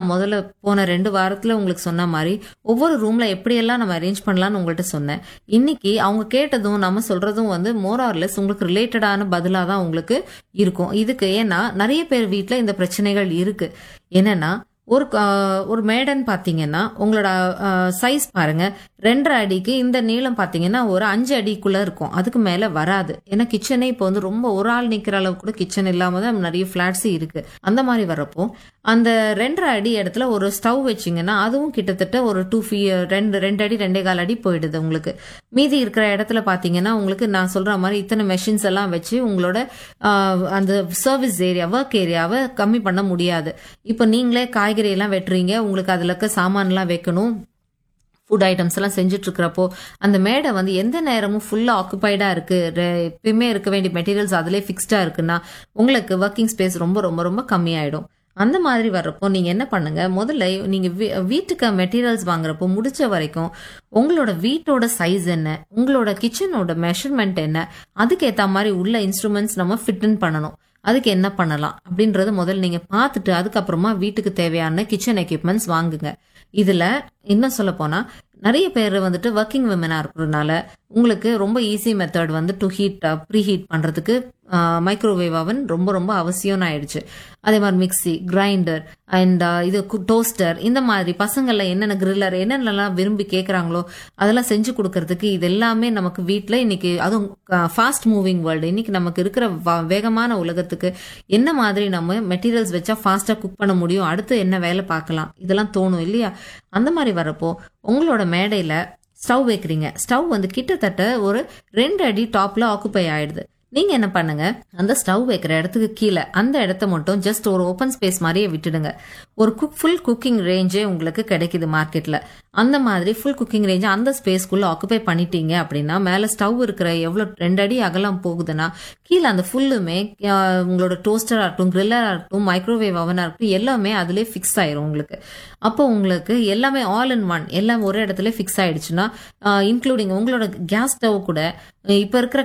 நான் முதல்ல போன ரெண்டு வாரத்துல உங்களுக்கு சொன்ன மாதிரி ஒவ்வொரு ரூம்ல எப்படியெல்லாம் நம்ம அரேஞ்ச் பண்ணலாம்னு உங்கள்கிட்ட சொன்னேன் இன்னைக்கு அவங்க கேட்டதும் நம்ம சொல்றதும் வந்து மோர் ஆர்லெஸ் உங்களுக்கு ரிலேட்டடான பதிலா தான் உங்களுக்கு இருக்கும் இதுக்கு ஏன்னா நிறைய பேர் வீட்ல இந்த பிரச்சனைகள் இருக்கு என்னன்னா ஒரு ஆஹ், ஒரு மேடன் பாத்தீங்கன்னா உங்களோட சைஸ் பாருங்க ரெண்டரை அடிக்கு இந்த நீளம் பாத்தீங்கன்னா ஒரு அஞ்சு அடிக்குள்ள இருக்கும் அதுக்கு மேல வராது ஏன்னா கிச்சனே இப்போ வந்து ரொம்ப ஒரு ஆள் நிக்கிற அளவு கூட கிச்சன் இல்லாம தான் நிறைய ஃபிளாட்ஸ் இருக்கு அந்த மாதிரி வரப்போ அந்த ரெண்டரை அடி இடத்துல ஒரு ஸ்டவ் வச்சீங்கன்னா அதுவும் கிட்டத்தட்ட ஒரு டூ ஃபீ ரெண்டு ரெண்டு அடி ரெண்டே கால் அடி போயிடுது உங்களுக்கு மீதி இருக்கிற இடத்துல பாத்தீங்கன்னா உங்களுக்கு நான் சொல்ற மாதிரி இத்தனை மெஷின்ஸ் எல்லாம் வச்சு உங்களோட ஆஹ், அந்த சர்வீஸ் ஏரியா ஒர்க் ஏரியாவை கம்மி பண்ண முடியாது இப்போ நீங்களே காய்கறி எல்லாம் வெட்டுறீங்க உங்களுக்கு அதுல இருக்க சாமான்லாம் வைக்கணும் ஃபுட் ஐட்டம்ஸ் எல்லாம் செஞ்சுட்டு இருக்கிறப்போ அந்த மேடை வந்து எந்த நேரமும் ஃபுல்லா ஆக்குபைடா இருக்கு ரெ- எப்பயுமே இருக்க வேண்டிய மெட்டீரியல்ஸ் அதிலே ஃபிக்ஸ்டா இருக்குன்னா உங்களுக்கு ஒர்க்கிங் ஸ்பேஸ் ரொம்ப ரொம்ப ரொம்ப கம்மியாயிடும் அந்த மாதிரி வர்றப்போ நீங்க என்ன பண்ணுங்க முதல்ல நீங்க வீ- வீட்டுக்கு மெட்டீரியல்ஸ் வாங்குறப்போ முடிச்ச வரைக்கும் உங்களோட வீட்டோட சைஸ் என்ன உங்களோட கிச்சனோட மெஷர்மெண்ட் என்ன அதுக்கேத்த மாதிரி உள்ள இன்ஸ்ட்ருமெண்ட்ஸ் நம்ம ஃபிட் பண்ணணும் அதுக்கு என்ன பண்ணலாம் அப்படின்றத முதல்ல நீங்க பார்த்துட்டு அதுக்கப்புறமா வீட்டுக்கு தேவையான கிச்சன் எக்யூப்மெண்ட்ஸ் வாங்குங்க இதுல இன்னும் சொல்ல போனா நிறைய பேர் வந்துட்டு ஒர்க்கிங் விமனா இருக்கிறதுனால உங்களுக்கு ரொம்ப ஈஸி மெத்தட் வந்து டு ஹீட் ப்ரீ ஹீட் பண்றதுக்கு மைக்ரோவேவ் அவன் ரொம்ப ரொம்ப அவசியம்னு ஆயிடுச்சு அதே மாதிரி மிக்ஸி கிரைண்டர் அண்ட் இது டோஸ்டர் இந்த மாதிரி பசங்கள்ல என்னென்ன கிரில்லர் என்னென்னலாம் விரும்பி கேட்குறாங்களோ அதெல்லாம் செஞ்சு கொடுக்கறதுக்கு இது எல்லாமே நமக்கு வீட்டில் இன்னைக்கு அதுவும் ஃபாஸ்ட் மூவிங் வேர்ல்டு இன்னைக்கு நமக்கு இருக்கிற வ- வேகமான உலகத்துக்கு என்ன மாதிரி நம்ம மெட்டீரியல்ஸ் வச்சா ஃபாஸ்டா குக் பண்ண முடியும் அடுத்து என்ன வேலை பார்க்கலாம் இதெல்லாம் தோணும் இல்லையா அந்த மாதிரி வரப்போ உங்களோட மேடையில ஸ்டவ் வைக்கிறீங்க ஸ்டவ் வந்து கிட்டத்தட்ட ஒரு ரெண்டு அடி டாப்ல ஆக்குப்பை ஆயிடுது நீங்க என்ன பண்ணுங்க அந்த ஸ்டவ் வைக்கிற இடத்துக்கு கீழே அந்த இடத்த மட்டும் ஜஸ்ட் ஒரு ஓப்பன் ஸ்பேஸ் மாதிரியே விட்டுடுங்க ஒரு குக் ஃபுல் குக்கிங் ரேஞ்சே உங்களுக்கு கிடைக்குது மார்க்கெட்ல அந்த மாதிரி ஃபுல் குக்கிங் ரேஞ்ச் அந்த ஸ்பேஸ்க்குள்ள ஆக்குபை பண்ணிட்டீங்க அப்படின்னா மேல ஸ்டவ் இருக்கிற எவ்வளவு ரெண்டு அடி அகலம் போகுதுன்னா கீழே அந்த ஃபுல்லுமே அஹ், உங்களோட டோஸ்டரா இருக்கட்டும் கிரில்லரா இருக்கட்டும் மைக்ரோவேவ் அவனா இருக்கட்டும் எல்லாமே அதுலயே ஃபிக்ஸ் ஆயிரும் உங்களுக்கு அப்போ உங்களுக்கு எல்லாமே ஆல் இன் ஒன் எல்லாம் ஒரு இடத்துல ஃபிக்ஸ் ஆயிடுச்சுன்னா இன்க்ளூடிங் உங்களோட கேஸ் ஸ்டவ் கூட அஹ், இப்ப இருக்கிற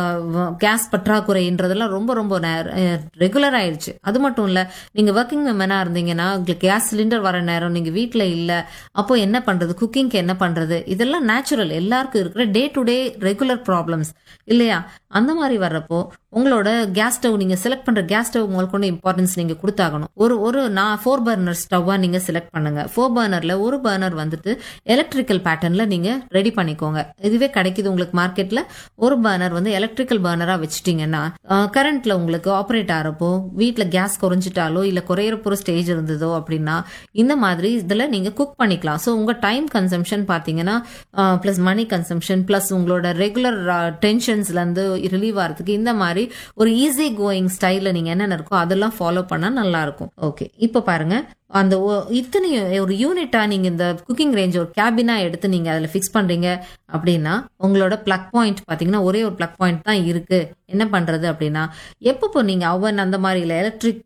கேஸ் பற்றாக்குறைன்றதெல்லாம் ரொம்ப ரொம்ப ரெகுலர் ஆயிடுச்சு அது மட்டும் இல்ல நீங்க ஒர்க்கிங் விமனா இருந்தீங்கன்னா உங்களுக்கு கேஸ் சிலிண்டர் வர நேரம் நீங்க வீட்ல இல்ல அப்போ என்ன பண்றது குக்கிங்க்கு என்ன பண்றது இதெல்லாம் நேச்சுரல் எல்லாருக்கும் இருக்கிற day to day regular problems இல்லையா அந்த மாதிரி வர்றப்போ உங்களோட கேஸ் ஸ்டவ் நீங்க செலக்ட் பண்ற கேஸ் ஸ்டவ் உங்களுக்கு கொண்டு இம்பார்ட்டன்ஸ் நீங்க கொடுத்தாகணும் ஒரு ஒரு நான் ஃபோர் பர்னர் ஸ்டவ்வா நீங்க செலக்ட் பண்ணுங்க ஃபோர் பர்னர்ல ஒரு பர்னர் வந்துட்டு எலக்ட்ரிக்கல் பேட்டர்ன்ல நீங்க ரெடி பண்ணிக்கோங்க இதுவே கிடைக்குது உங்களுக்கு மார்க்கெட்ல ஒரு பர்னர் வந்து எலக்ட்ரிக்கல் பர்னரா வச்சுட்டீங்கன்னா கரண்ட்ல உங்களுக்கு ஆப்ரேட் ஆகிறப்போ வீட்ல கேஸ் குறைஞ்சிட்டாலோ இல்ல குறையிற போற ஸ்டேஜ் இருந்ததோ அப்படின்னா இந்த மாதிரி இதுல நீங்க குக் பண்ணிக்கலாம் ஸோ உங்க டைம் கன்சம்ஷன் பாத்தீங்கன்னா பிளஸ் மணி கன்சம்ஷன் பிளஸ் உங்களோட ரெகுலர் டென்ஷன்ஸ்ல இருந்து ரிலீவ் ஆகிறதுக்கு இந்த மாதிரி ஒரு ஈஸி கோயிங் ஸ்டைல்ல நீங்க என்னென்ன இருக்கோ அதெல்லாம் ஃபாலோ பண்ணா நல்லா இருக்கும் ஓகே இப்போ பாருங்க அந்த ஒ- இத்தனை ஒரு யூனிட்டா நீங்க இந்த குக்கிங் ரேஞ்ச் ஒரு கேபினா எடுத்து நீங்க அதுல ஃபிக்ஸ் பண்றீங்க அப்படின்னா உங்களோட பிளக் பாயிண்ட் பாத்தீங்கன்னா ஒரே ஒரு பிளக் பாயிண்ட் தான் இருக்கு என்ன பண்றது அப்படின்னா எப்பப்போ நீங்க அவன் அந்த மாதிரி இல்ல எலக்ட்ரிக்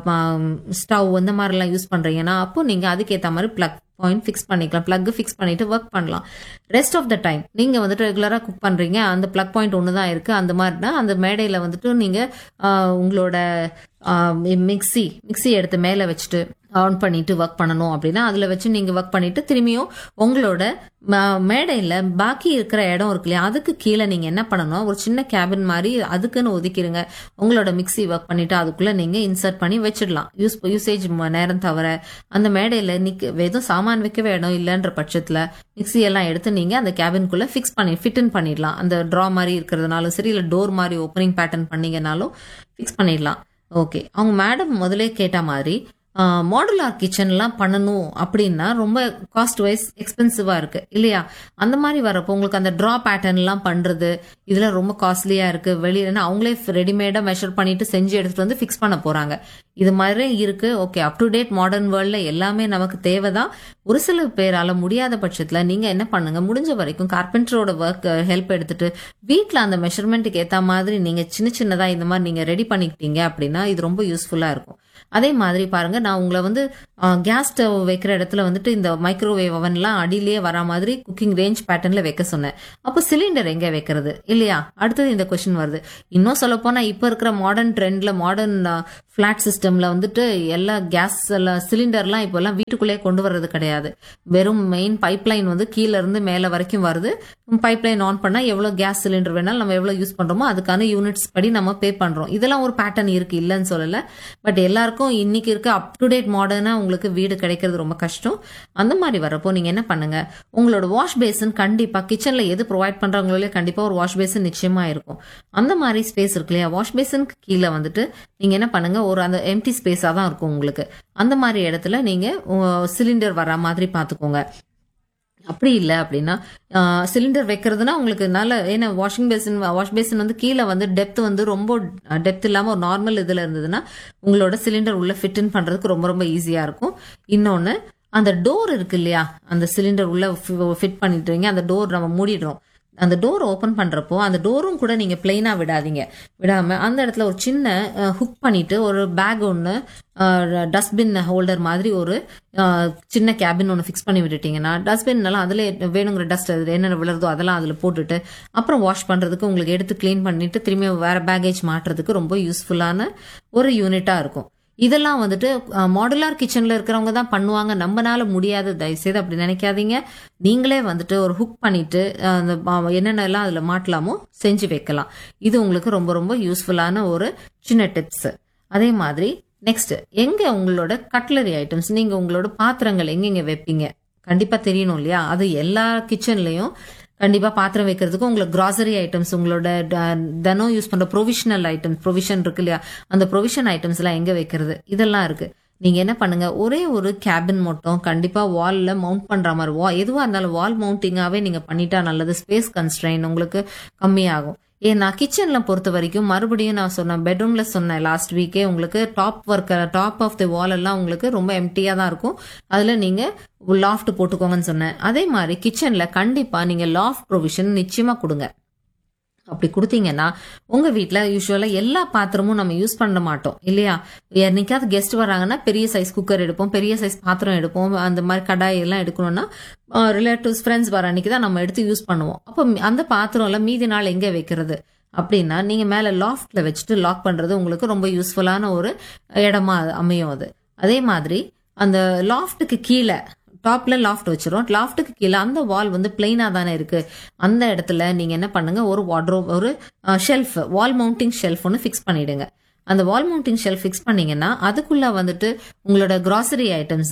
ஸ்டவ் அந்த மாதிரி எல்லாம் யூஸ் பண்றீங்கன்னா அப்போ நீங்க அதுக்கேத்த மாதிரி பிளக் பாயிண்ட் ஃபிக்ஸ் பண்ணிக்கலாம் பிளக் ஃபிக்ஸ் பண்ணிட்டு ஒர்க் பண்ணலாம் ரெஸ்ட் ஆஃப் த டைம் நீங்க வந்துட்டு ரெகுலரா குக் பண்றீங்க அந்த பிளக் பாயிண்ட் ஒன்று தான் இருக்கு அந்த மாதிரினா அந்த மேடையில வந்துட்டு நீங்க ஆஹ், உங்களோட மிக்ஸி மிக்ஸி எடுத்து மேலே வச்சுட்டு ஆன் பண்ணிட்டு ஒர்க் பண்ணணும் அப்படின்னா அதுல வச்சு நீங்க ஒர்க் பண்ணிட்டு திரும்பியும் உங்களோட ம- மேடையில பாக்கி இருக்கிற இடம் இருக்கு இல்லையா அதுக்கு கீழே நீங்க என்ன பண்ணணும் ஒரு சின்ன கேபின் மாதிரி அதுக்குன்னு ஒதுக்கிடுங்க உங்களோட மிக்ஸி ஒர்க் பண்ணிட்டு அதுக்குள்ள நீங்க இன்சர்ட் பண்ணி வச்சிடலாம் யூஸ் யூசேஜ் நேரம் தவிர அந்த மேடையில நிக்க எதுவும் சாமான் வைக்கவே இடம் இல்லைன்ற பட்சத்துல மிக்ஸி எல்லாம் எடுத்து நீங்க அந்த கேபின்குள்ள ஃபிக்ஸ் பண்ணி ஃபிட்டன் பண்ணிடலாம் அந்த ட்ரா மாதிரி இருக்கிறதுனாலும் சரி இல்ல டோர் மாதிரி ஓப்பனிங் பேட்டர்ன் பண்ணீங்கனாலும் ஃபிக்ஸ் பண்ணிடலாம் ஓகே அவங்க மேடம் முதலே கேட்ட மாதிரி மாடுலார் கிச்சன்லாம் பண்ணணும் அப்படின்னா ரொம்ப காஸ்ட் வைஸ் எக்ஸ்பென்சிவா இருக்கு இல்லையா அந்த மாதிரி வரப்போ உங்களுக்கு அந்த ட்ரா பேட்டர்ன்லாம் பண்றது இதெல்லாம் ரொம்ப காஸ்ட்லியா இருக்கு வெளியில ஏன்னா அவங்களே ரெடிமேடா மெஷர் பண்ணிட்டு செஞ்சு எடுத்துட்டு வந்து ஃபிக்ஸ் பண்ண போறாங்க இது மாதிரி இருக்கு okay up to date modern வேர்ல்ட்ல எல்லாமே நமக்கு தேவைதான் ஒரு சில பேரால முடியாத பட்சத்துல நீங்க என்ன பண்ணுங்க முடிஞ்ச வரைக்கும் கார்பெண்டரோட ஒர்க் ஹெல்ப் எடுத்துட்டு வீட்ல அந்த மெஷர்மெண்ட்டுக்கு ஏத்த மாதிரி நீங்க சின்ன சின்னதா இந்த மாதிரி நீங்க ரெடி பண்ணிக்கிட்டீங்க அப்படின்னா இது ரொம்ப யூஸ்ஃபுல்லா இருக்கும் அதே மாதிரி பாருங்க நான் உங்களை வந்து கேஸ் ஸ்டவ் வைக்கிற இடத்துல வந்துட்டு இந்த மைக்ரோவேவ் அவன்லாம் அடியிலேயே வரா மாதிரி குக்கிங் ரேஞ்ச் பேட்டர்ன்ல வைக்க சொன்னேன் அப்போ சிலிண்டர் எங்க வைக்கிறது இல்லையா அடுத்தது இந்த கொஸ்டின் வருது இன்னும் சொல்ல போனா இப்ப இருக்கிற மாடர்ன் ட்ரெண்ட்ல மாடர்ன் ஃபிளாட் சிஸ்டம்ல வந்துட்டு எல்லா கேஸ் எல்லாம் சிலிண்டர்லாம் இப்போ எல்லாம் வீட்டுக்குள்ளேயே கொண்டு வர்றது கிடையாது வெறும் மெயின் பைப் லைன் வந்து கீழே இருந்து மேலே வரைக்கும் வருது பைப் லைன் ஆன் பண்ணா எவ்வளவு கேஸ் சிலிண்டர் வேணாலும் நம்ம எவ்வளவு யூஸ் பண்றோமோ அதுக்கான யூனிட்ஸ் படி நம்ம பே பண்றோம் இதெல்லாம் ஒரு பேட்டர்ன் இருக்கு இல்லைன்னு சொல்லல பட் எல்லாருக்கும் இன்னைக்கு இருக்க அப் டு டேட் மாடர்னா உங்களுக்கு வீடு கிடைக்கிறது ரொம்ப கஷ்டம் அந்த மாதிரி வரப்போ நீங்க என்ன பண்ணுங்க உங்களோட வாஷ் பேசின் கண்டிப்பா கிச்சன்ல எது ப்ரொவைட் பண்றாங்களோ கண்டிப்பா ஒரு வாஷ் பேசின் நிச்சயமா இருக்கும் அந்த மாதிரி ஸ்பேஸ் இருக்கு இல்லையா வாஷ் பேசினுக்கு கீழே வந்துட்டு நீங்க என்ன பண்ணுங்க ஒரு அந்த எம்டி ஸ்பேஸா தான் இருக்கும் உங்களுக்கு அந்த மாதிரி இடத்துல நீங்க சிலிண்டர் வர மாதிரி பாத்துக்கோங்க அப்படி இல்லை அப்படின்னா சிலிண்டர் வைக்கிறதுனா உங்களுக்கு நல்ல ஏன்னா வாஷிங் பேசின் வாஷ் பேசின் வந்து கீழே வந்து டெப்த் வந்து ரொம்ப டெப்த் இல்லாமல் ஒரு நார்மல் இதில் இருந்ததுன்னா உங்களோட சிலிண்டர் உள்ள ஃபிட்டின் பண்ணுறதுக்கு ரொம்ப ரொம்ப ஈஸியாக இருக்கும் இன்னொன்று அந்த டோர் இருக்கு இல்லையா அந்த சிலிண்டர் உள்ள ஃபிட் பண்ணிட்டுறீங்க அந்த டோர் நம்ம மூடிடுறோம் அந்த டோர் ஓப்பன் பண்றப்போ அந்த டோரும் கூட நீங்க பிளைனா விடாதீங்க விடாம அந்த இடத்துல ஒரு சின்ன ஹுக் பண்ணிட்டு ஒரு பேக் ஒன்று டஸ்ட்பின் ஹோல்டர் மாதிரி ஒரு அஹ், சின்ன கேபின் ஒன்று ஃபிக்ஸ் பண்ணி விட்டுட்டீங்கன்னா டஸ்ட்பின் எல்லாம் அதில் வேணுங்கிற டஸ்ட் என்னென்ன விழுறதோ அதெல்லாம் அதில் போட்டுட்டு அப்புறம் வாஷ் பண்ணுறதுக்கு உங்களுக்கு எடுத்து க்ளீன் பண்ணிட்டு திரும்பி வேற பேகேஜ் மாட்டுறதுக்கு ரொம்ப யூஸ்ஃபுல்லான ஒரு யூனிட்டாக இருக்கும் இதெல்லாம் வந்துட்டு மாடுலார் கிச்சன்ல இருக்கிறவங்க தான் பண்ணுவாங்க நம்மனால முடியாது தயவுசெய்து அப்படி நினைக்காதீங்க நீங்களே வந்துட்டு ஒரு ஹுக் பண்ணிட்டு அஹ், அந்த ம- என்னென்ன எல்லாம் அதுல மாட்டலாமோ செஞ்சு வைக்கலாம் இது உங்களுக்கு ரொம்ப ரொம்ப யூஸ்ஃபுல்லான ஒரு சின்ன டிப்ஸ் அதே மாதிரி நெக்ஸ்ட் எங்க உங்களோட கட்லரி ஐட்டம்ஸ் நீங்க உங்களோட பாத்திரங்கள் எங்கெங்க வைப்பீங்க கண்டிப்பா தெரியணும் இல்லையா அது எல்லா கிச்சன்லயும் கண்டிப்பா பாத்திரம் வைக்கிறதுக்கு உங்களுக்கு கிராசரி ஐட்டம்ஸ் உங்களோட ட- தினம் யூஸ் பண்ற ப்ரொவிஷனல் ஐட்டம்ஸ் ப்ரொவிஷன் இருக்கு இல்லையா அந்த ப்ரொவிஷன் ஐட்டம்ஸ் எல்லாம் எங்க வைக்கிறது இதெல்லாம் இருக்கு நீங்க என்ன பண்ணுங்க ஒரே ஒரு கேபின் மட்டும் கண்டிப்பா வால்ல மவுண்ட் பண்ற மாதிரி வா எதுவா இருந்தாலும் வால் மவுண்டிங்காவே நீங்க பண்ணிட்டா நல்லது ஸ்பேஸ் கன்ஸ்ட்ரெயின் உங்களுக்கு கம்மியாகும் ஏன்னா கிச்சன்ல பொறுத்த வரைக்கும் மறுபடியும் நான் சொன்னேன் பெட்ரூம்ல சொன்னேன் லாஸ்ட் வீக்கே உங்களுக்கு top work top of the wall எல்லாம் உங்களுக்கு ரொம்ப எம்டியா தான் இருக்கும் அதுல நீங்க லாஃப்ட் போட்டுக்கோங்கன்னு சொன்னேன் அதே மாதிரி கிச்சன்ல கண்டிப்பா நீங்க லாஃப்ட் ப்ரொவிஷன் நிச்சயமா கொடுங்க அப்படி கொடுத்தீங்கன்னா உங்க வீட்ல யூஸ்வலா எல்லா பாத்திரமும் நம்ம யூஸ் பண்ண மாட்டோம் இல்லையா என்னைக்காவது கெஸ்ட் வராங்கன்னா பெரிய சைஸ் குக்கர் எடுப்போம் பெரிய சைஸ் பாத்திரம் எடுப்போம் அந்த மாதிரி கடாய் எல்லாம் எடுக்கணும்னா ரிலேட்டிவ்ஸ் ஃப்ரெண்ட்ஸ் வர அன்னைக்கு தான் நம்ம எடுத்து யூஸ் பண்ணுவோம் அப்போ அந்த பாத்திரம் எல்லாம் மீதி நாள் எங்க வைக்கிறது அப்படின்னா நீங்க மேல லாஃப்ட்ல வச்சுட்டு லாக் பண்றது உங்களுக்கு ரொம்ப யூஸ்ஃபுல்லான ஒரு இடமா அமையும் அது அதே மாதிரி அந்த லாஃப்ட்டுக்கு கீழே டாப்ல லாஃப்ட் வச்சிரும் லாஃப்ட்டுக்கு கீழே அந்த வால் வந்து பிளெயினா தானே இருக்கு அந்த இடத்துல நீங்க என்ன பண்ணுங்க ஒரு வார்ட்ரோப் ஒரு ஷெல்ஃப் வால் மவுண்டிங் ஷெல்ஃப் ஒன்று ஃபிக்ஸ் பண்ணிடுங்க அந்த வால் மவுண்டிங் ஷெல்ஃப் ஃபிக்ஸ் பண்ணீங்கன்னா அதுக்குள்ள வந்துட்டு உங்களோட கிராசரி ஐட்டம்ஸ்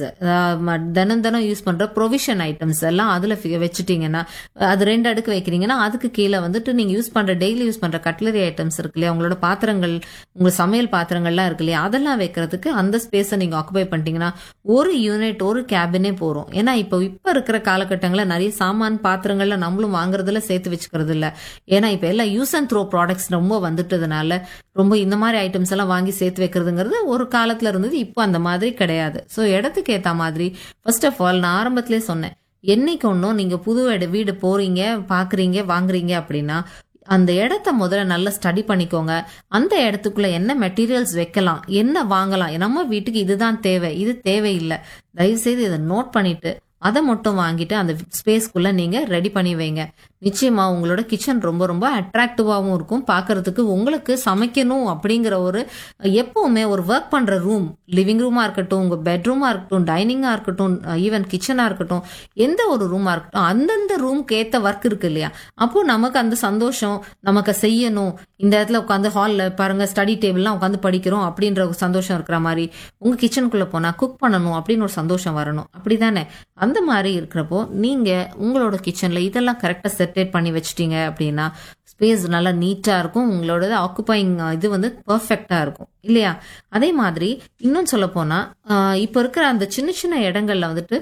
தினம் தினம் யூஸ் பண்ற ப்ரொவிஷன் ஐட்டம்ஸ் எல்லாம் அதுல fi- வச்சுட்டீங்கன்னா அது ரெண்டு அடுக்கு வைக்கிறீங்கன்னா அதுக்கு கீழே வந்துட்டு நீங்க யூஸ் பண்ற டெய்லி யூஸ் பண்ற கட்லரி ஐட்டம்ஸ் இருக்கு இல்லையா உங்களோட பாத்திரங்கள் உங்க சமையல் பாத்திரங்கள்லாம் இருக்கு இல்லையா அதெல்லாம் வைக்கிறதுக்கு அந்த ஸ்பேஸை நீங்க ஆக்குபை பண்ணிட்டீங்கன்னா ஒரு யூனிட் ஒரு கேபினே போறோம் ஏன்னா இப்போ இப்ப இருக்கிற காலகட்டங்களில் நிறைய சாமான் பாத்திரங்கள்ல நம்மளும் வாங்குறதுல சேர்த்து வச்சுக்கிறது இல்ல ஏன்னா இப்ப எல்லாம் யூஸ் அண்ட் த்ரோ ப்ராடக்ட்ஸ் ரொம்ப வந்துட்டதுனால ரொம்ப இந்த மாதிரி ஐட்டம்ஸ் எல்லாம் வாங்கி சேர்த்து வைக்கிறதுங்கிறது ஒரு காலத்துல இருந்தது இப்போ அந்த மாதிரி கிடையாது ஸோ இடத்துக்கு ஏத்த மாதிரி ஃபர்ஸ்ட் ஆஃப் ஆல் நான் ஆரம்பத்திலே சொன்னேன் என்னைக்கு ஒன்றும் நீங்க புது இட வீடு போறீங்க பாக்குறீங்க வாங்குறீங்க அப்படின்னா அந்த இடத்த முதல்ல நல்லா ஸ்டடி பண்ணிக்கோங்க அந்த இடத்துக்குள்ள என்ன மெட்டீரியல்ஸ் வைக்கலாம் என்ன வாங்கலாம் நம்ம வீட்டுக்கு இதுதான் தேவை இது தேவையில்லை தயவு செய்து இதை நோட் பண்ணிட்டு அதை மட்டும் வாங்கிட்டு அந்த ஸ்பேஸ்க்குள்ள நீங்க ரெடி பண்ணி வைங்க நிச்சயமா உங்களோட கிச்சன் ரொம்ப ரொம்ப அட்ராக்டிவாகவும் இருக்கும் பார்க்கிறதுக்கு உங்களுக்கு சமைக்கணும் அப்படிங்கிற ஒரு எப்பவுமே ஒரு ஒர்க் பண்ற ரூம் லிவிங் ரூமா இருக்கட்டும் உங்க பெட்ரூமா இருக்கட்டும் டைனிங்கா இருக்கட்டும் ஈவன் கிச்சனா இருக்கட்டும் எந்த ஒரு ரூமா இருக்கட்டும் அந்தந்த ரூம்க்கு ஏத்த ஒர்க் இருக்கு இல்லையா அப்போ நமக்கு அந்த சந்தோஷம் நமக்கு செய்யணும் இந்த இடத்துல உட்காந்து ஹாலில் பாருங்க ஸ்டடி டேபிள்லாம் உட்காந்து படிக்கிறோம் அப்படின்ற ஒரு சந்தோஷம் இருக்கிற மாதிரி உங்க கிச்சனுக்குள்ள போனா குக் பண்ணணும் அப்படின்னு ஒரு சந்தோஷம் வரணும் அப்படிதானே அந்த மாதிரி இருக்கிறப்போ நீங்க உங்களோட கிச்சன்ல இதெல்லாம் கரெக்டா செட்டேட் பண்ணி வச்சிட்டீங்க அப்படின்னா ஸ்பேஸ் நல்லா நீட்டா இருக்கும் உங்களோட ஆக்குப்பைங் இது வந்து பெர்ஃபெக்டா இருக்கும் இல்லையா அதே மாதிரி இன்னும் சொல்ல போனா ஆஹ் இப்ப இருக்கிற அந்த சின்ன சின்ன இடங்கள்ல வந்துட்டு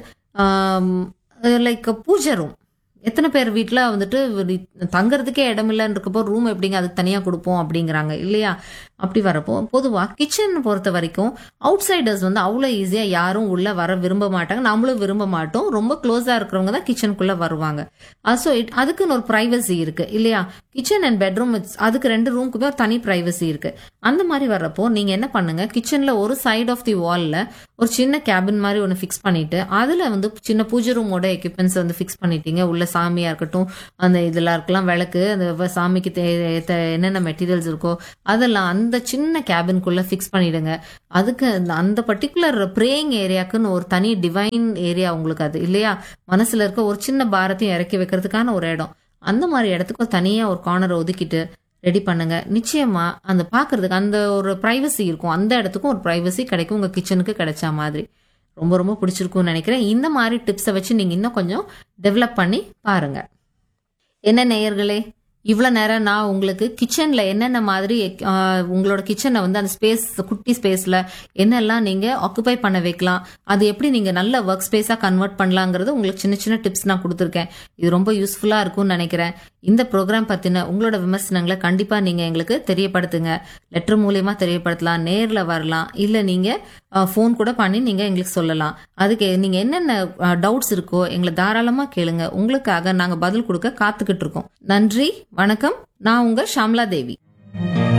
லைக் பூஜை ரூம் எத்தனை பேர் வீட்டில் வந்துட்டு ஒரு தங்கறதுக்கே இடம் இல்லைன்னு இருக்கப்போ ரூம் எப்படிங்க அதுக்கு தனியாக கொடுப்போம் அப்படிங்கிறாங்க இல்லையா அப்படி வரப்போ பொதுவாக கிச்சன் பொறுத்த வரைக்கும் அவுட் சைடர்ஸ் வந்து அவ்வளோ ஈஸியாக யாரும் உள்ள வர விரும்ப மாட்டாங்க நம்மளும் விரும்ப மாட்டோம் ரொம்ப க்ளோஸாக இருக்கிறவங்க தான் கிச்சனுக்குள்ளே வருவாங்க ஸோ இட் அதுக்குன்னு ஒரு ப்ரைவசி இருக்கு இல்லையா கிச்சன் அண்ட் பெட்ரூம் அதுக்கு ரெண்டு ரூமுக்குமே ஒரு தனி ப்ரைவசி இருக்கு அந்த மாதிரி வர்றப்போ நீங்கள் என்ன பண்ணுங்க கிச்சனில் ஒரு சைடு ஆஃப் தி வாலில் ஒரு சின்ன கேபின் மாதிரி ஒன்று ஃபிக்ஸ் பண்ணிட்டு அதில் வந்து சின்ன பூஜை ரூமோட எக்யூப்மெண்ட்ஸ் வந்து ஃபிக்ஸ் பண்ணிட்டீங்க உள்ள சாமியா இருக்கட்டும் அந்த இதெல்லாம் இருக்கலாம் விளக்கு அந்த வ- சாமிக்கு தே- தே- என்னென்ன மெட்டீரியல்ஸ் இருக்கோ அதெல்லாம் அந்த சின்ன கேபின்குள்ள ஃபிக்ஸ் பண்ணிடுங்க அதுக்கு அந்த- அந்த பர்டிகுலர் ப்ரேயிங் ஏரியாக்குன்னு ஒரு தனி டிவைன் ஏரியா உங்களுக்கு அது இல்லையா மனசுல இருக்க ஒரு சின்ன பாரத்தையும் இறக்கி வைக்கிறதுக்கான ஒரு இடம் அந்த மாதிரி இடத்துக்கு ஒரு தனியா ஒரு கார்னரை ஒதுக்கிட்டு ரெடி பண்ணுங்க நிச்சயமா அந்த பாக்குறதுக்கு அந்த ஒரு பிரைவசி இருக்கும் அந்த இடத்துக்கும் ஒரு பிரைவசி கிடைக்கும் உங்க கிச்சனுக்கு கிடைச்ச மாதிரி ரொம்ப ரொம்ப பிடிச்சிருக்கும்னு நினைக்கிறேன் இந்த மாதிரி டிப்ஸை வச்சு நீங்க இன்னும் கொஞ்சம் டெவலப் பண்ணி பாருங்க என்ன நேயர்களே இவ்வளோ நேரம் நான் உங்களுக்கு கிச்சனில் என்னென்ன மாதிரி ஆஹ், உங்களோட கிச்சனை வந்து அந்த ஸ்பேஸ் குட்டி ஸ்பேஸில் என்னெல்லாம் நீங்கள் ஆக்குபை பண்ண வைக்கலாம் அது எப்படி நீங்கள் நல்ல ஒர்க் ஸ்பேஸாக கன்வெர்ட் பண்ணலாங்கிறது உங்களுக்கு சின்ன சின்ன டிப்ஸ் நான் கொடுத்துருக்கேன் இது ரொம்ப யூஸ்ஃபுல்லாக இருக்கும்னு நினைக்கிறேன் இந்த ப்ரோக்ராம் பற்றின உங்களோட விமர்சனங்களை கண்டிப்பாக நீங்கள் எங்களுக்கு தெரியப்படுத்துங்க லெட்டர் மூலியமாக தெரியப்படுத்தலாம் நேரில் வரலாம் இல்லை நீங்கள் ஃபோன் கூட பண்ணி நீங்கள் எங்களுக்கு சொல்லலாம் அதுக்கு நீங்கள் என்னென்ன டவுட்ஸ் இருக்கோ எங்களை தாராளமாக கேளுங்க உங்களுக்காக நாங்கள் பதில் கொடுக்க காத்துக்கிட்டு இருக்கோம் நன்றி வணக்கம் நான் உங்க ஷாம்லா தேவி